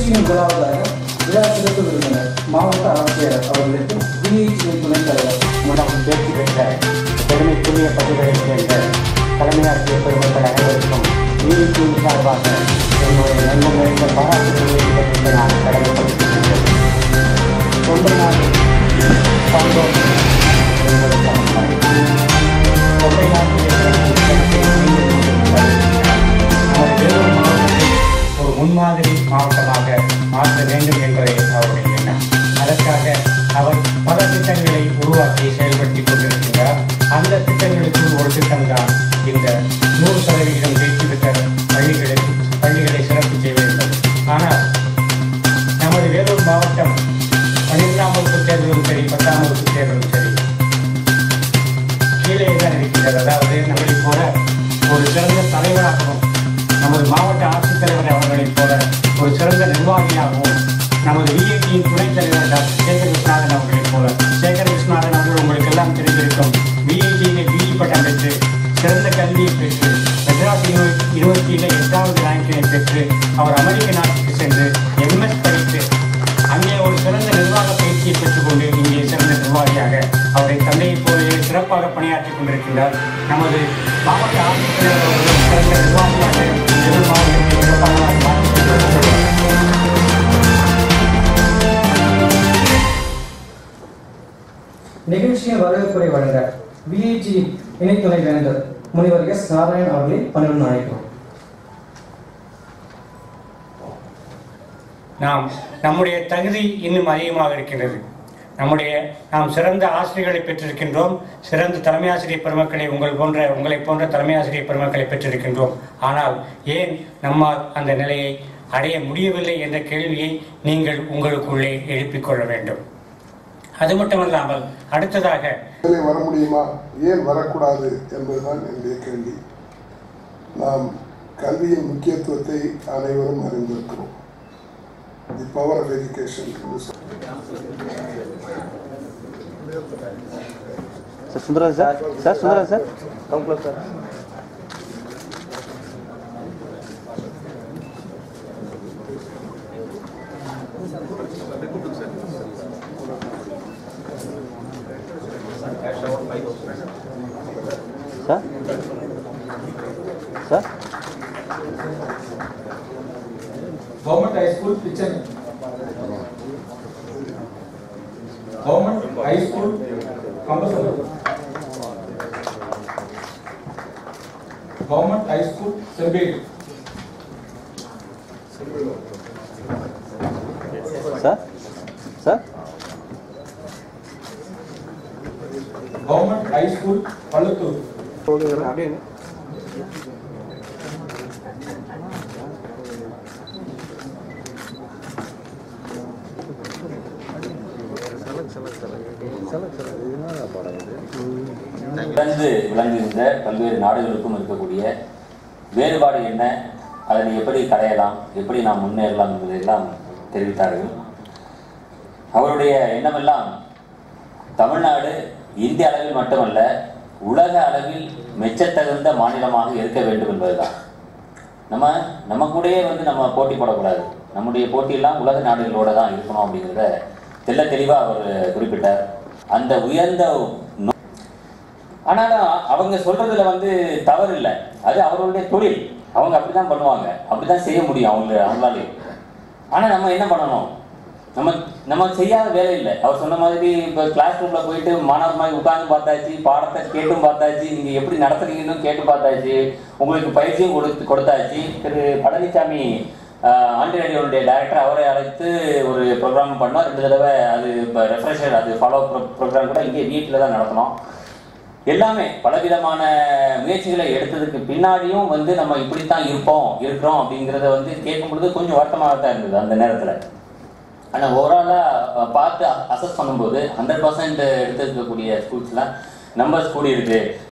நிகழ்ச்சியின் முதலாவதாக விழா சிறப்பு விருந்தினர் மாவட்ட ஆட்சியர் அவர்களுக்கு பிஹெச்இ துணைத் தலைவர் மூலம் தேர்ச்சி பெற்ற பெருமைக்குரிய பகுதிகளைச் சேர்ந்த தலைமை ஆசிரியர் பெருமக்கள் அனைவருக்கும் நீதித்துறை சார்பாக என்னுடைய நன்மை நிறைந்த பாராட்டுகளை தெரிவிக்க நான் கடமைப்படுத்தியிருக்கிறேன் தொண்டை நாடு சான்றோர் என்பது சமன்பாடு. தொண்டை நாட்டில் நமது வேலூர் மாவட்டத்தை ஒரு முன்மாதிரி மாவட்டமாக மாற்ற வேண்டும் என்பதே அவருடைய எண்ணம் அதற்காக அவர் பல திட்டங்களை உருவாக்கி செயல்படுத்திக் கொண்டிருக்கிறார் அந்த திட்டங்களுக்குள் ஒரு திட்டம்தான் இந்த நூறு சதவிகிதம் தேர்ச்சி பெற்ற பள்ளிகளுக்கு பள்ளிகளை சிறப்பு செய்வது என்பது ஆனால் நமது வேலூர் மாவட்டம் பன்னிரெண்டாம் வகுப்பு தேர்தலும் சரி பத்தாம் வகுப்பு தேர்தலும் சரி கீழே தான் இருக்கிறது அதாவது நம்மளைப் போல ஒரு சிறந்த தலைவராகவும் நமது மாவட்ட ஆட்சித்தலைவர் அவர்களைப் போல ஒரு சிறந்த நிர்வாகியாகவும் நமது விஐடியின் துணைத் தலைவர் டாக்டர் சேகர் விஸ்வநாதன் அவர்களைப் போல சேகர் விஸ்வநாதன் அவர்கள் உங்களுக்கு எல்லாம் தெரிந்திருக்கும் விஐடியிலே பிஇ பட்டம் பெற்று சிறந்த கல்வியை பெற்று மெட்ராஸ் யூனிவர்சி யூனிவர்சிட்டியில் எட்டாவது ரேங்கினை பெற்று அவர் அமெரிக்க நாட்டுக்கு சென்று எம்எஸ் படித்து அங்கே ஒரு சிறந்த நிர்வாக பயிற்சியை பெற்றுக்கொண்டு இங்கே சிறந்த நிர்வாகியாக அவரை தந்தையைப் போலவே சிறப்பாக பணியாற்றிக் கொண்டிருக்கின்றார் நமது மாவட்ட ஆட்சித்தலைவர் அவர்களும் சிறந்த நிர்வாகியாக வேலூர் மாவட்டத்தை சிறப்பாக மாற்றிக் கொண்டிருக்கிறார். நிகழ்ச்சியின் வரவேற்புரை வழங்க பிஹெச்இ இணைத்துணை வேந்தர் முனிவர் எஸ் நாராயண் அவர்களை பணிவுடன் அழைக்கிறோம் நாம் நம்முடைய தகுதி இன்னும் அதிகமாக இருக்கின்றது நம்முடைய நாம் சிறந்த ஆசிரியர்களை பெற்றிருக்கின்றோம் சிறந்த தலைமை ஆசிரியர் பெருமக்களை உங்கள் போன்ற உங்களைப் போன்ற தலைமை ஆசிரியர் பெருமக்களை பெற்றிருக்கின்றோம் ஆனால் ஏன் நம்மால் அந்த நிலையை அடைய முடியவில்லை என்ற கேள்வியை நீங்கள் உங்களுக்குள்ளே எழுப்பிக் கொள்ள வேண்டும் அது மட்டுமல்லாமல் அடுத்ததாக மேலே வர முடியுமா ஏன் வரக்கூடாது என்பதுதான் என்னுடைய கேள்வி நாம் கல்வியின் முக்கியத்துவத்தை அனைவரும் அறிந்திருக்கிறோம் the power of education sir Sundararaj sir sir Sundararaj sir councillor sir sir sir Government High School, Pichani. Government High School, Kambasapur. Government High School, Sembir. Sir sir Government High School, Pallatur. சிறந்து விளங்குகின்ற பல்வேறு நாடுகளுக்கும் இருக்கக்கூடிய வேறுபாடு என்ன அதனை எப்படி களையலாம் எப்படி நாம் முன்னேறலாம் என்பதையெல்லாம் தெரிவித்தார்கள் அவருடைய எண்ணமெல்லாம் தமிழ்நாடு இந்திய அளவில் மட்டுமல்ல உலக அளவில் மெச்சத்தகுந்த மாநிலமாக இருக்க வேண்டும் என்பதுதான் நம்ம நம்ம கூடயே வந்து நம்ம போட்டி போடக்கூடாது நம்முடைய போட்டியெல்லாம் உலக நாடுகளோட தான் இருக்கணும் அப்படிங்கிறத தெள்ள தெளிவாக அவர் குறிப்பிட்டார் அந்த உயர்ந்த நோ- ஆனாலும் அவங்க சொல்றதுல வந்து தவறு இல்லை அது அவர்களுடைய தொழில் அவங்க அப்படிதான் பண்ணுவாங்க அப்படிதான் செய்ய முடியும் அவங்க அவங்களாலே ஆனா நம்ம என்ன பண்ணணும் நம்ம நம்ம செய்யாத வேலை இல்லை அவர் சொன்ன மாதிரி இப்போ கிளாஸ் ரூம்ல போயிட்டு மாணவர் மாதிரி உட்கார்ந்து பார்த்தாச்சு பாடத்தை கேட்டும் பார்த்தாச்சு நீங்க எப்படி நடத்துறீங்கன்னு கேட்டு பார்த்தாச்சு உங்களுக்கு பயிற்சியும் கொடுத்து கொடுத்தாச்சு திரு பழனிசாமி ஆண்டி ரேடியோனுடைய டைரக்டர் அவரை அழைத்து ஒரு ப்ரோக்ராம் பண்ணோம் ரெண்டு தடவை அது இப்போ ரெஃப்ரெஷர் அது ஃபாலோ ப்ரோக்ராம் கூட இங்கே வீட்டில் தான் நடத்தினோம் எல்லாமே பலவிதமான முயற்சிகளை எடுத்ததுக்கு பின்னாடியும் வந்து நம்ம இப்படித்தான் இருப்போம் இருக்கிறோம் அப்படிங்கிறத வந்து கேட்கும் பொழுது கொஞ்சம் வருத்தமாக தான் இருந்தது அந்த நேரத்தில் ஆனால் ஓவராலாக பார்த்து அசஸ் பண்ணும்போது ஹண்ட்ரட் பர்சன்ட் எடுத்துருக்கக்கூடிய ஸ்கூல்ஸ்லாம் நம்பர்ஸ் கூடி இருக்கு